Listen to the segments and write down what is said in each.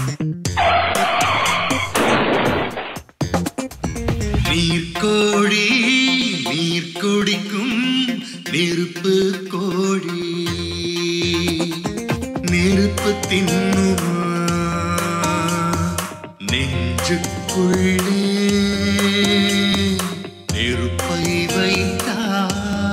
நீர்க்கோழி நீர் குடிக்கும் நெருப்பு கோழி நெருப்பு தின்னுமா நெஞ்சுக்குள்ளே நெருப்பை வைத்தார்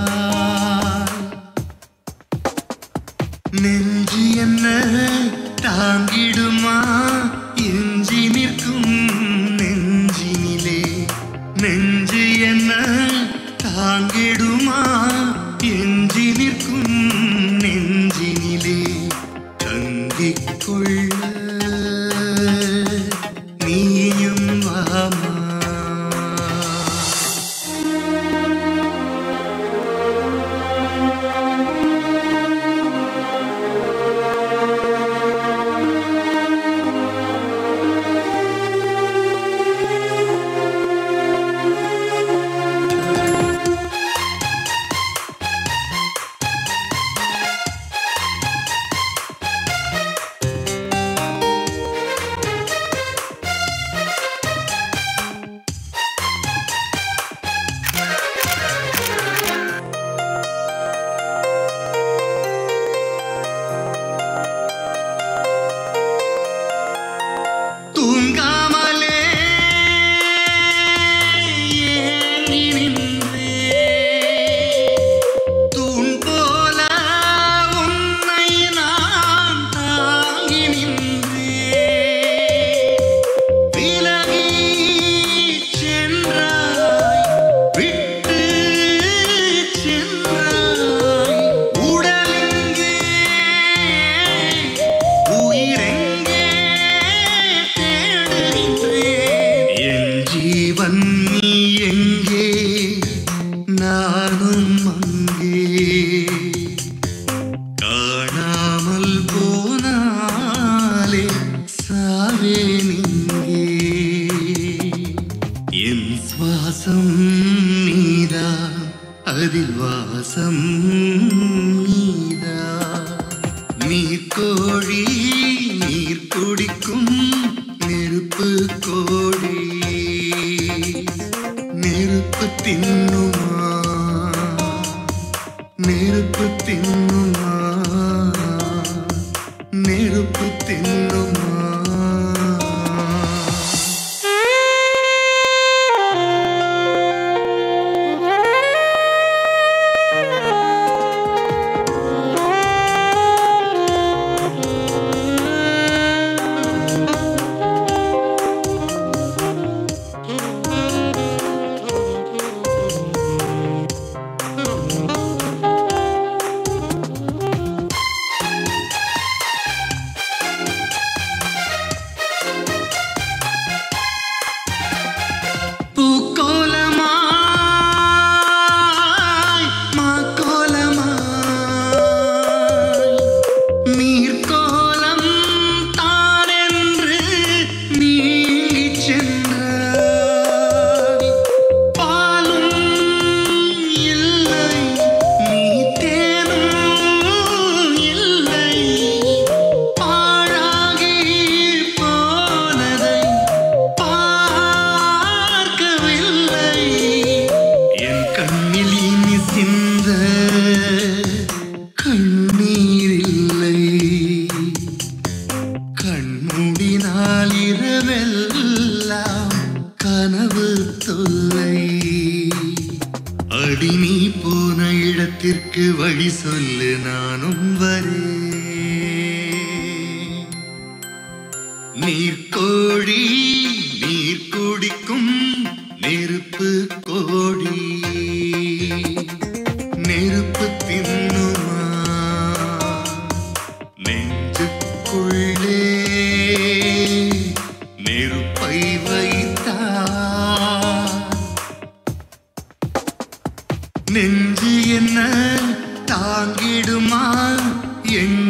நெஞ்சு என்ன தாங்கிடுமா எஞ்சி நிற்கும் நெஞ்சினிலே நெஞ்சு என்ன தாங்கிடுமா எஞ்சி நிற்கும் நெஞ்சினிலே தங்கிக் கொள்ள நீயும் வாமா தூங்காமலே ஏங்கி நின்றே தூண் போல உன்னை நான் தாங்கி நின்றே விலகி சென்றாய் விட்டு சென்றாய் உடலெங்கே உயிரெங்கே தேடுகின்றேன் என் ஜீவன் நீ எங்கே நானும் அங்கே காணாமல் போனாலே சாவேன் இங்கே என் சுவாசம் நீதான் அதில் வாசம் நீதான் நீர் கோழி நீர் குடிக்கும் நெருப்பு கோழி நெருப்பு தின்னுமா நெருப்பு தின்னுமா நெருப்பு தின்னுமா பூக்கோலமாய் மாக்கோலமாய் நீர்க்கோலம் தானென்று நீங்கிச் சென்றாய். பாலும் இல்லை, நீ தேனும் இல்லை. பாழாகி போனதை பார்க்கவில்லை என் கண்ணில் இனி சிந்த கண்ணீர் இல்லை கண்மூடினால் இரவெல்லாம் கனவு தொல்லை அடி நீ போன இடத்திற்கு வழி சொல்லு நானும் வரேன் நீர்க்கோழி நீர் குடிக்கும் நெருப்பு கோழி நெருப்பு தின்னுமா நெஞ்சுக்குள்ளே நெருப்பை வைத்தார் நெஞ்சு என்ன தாங்கிடுமா என்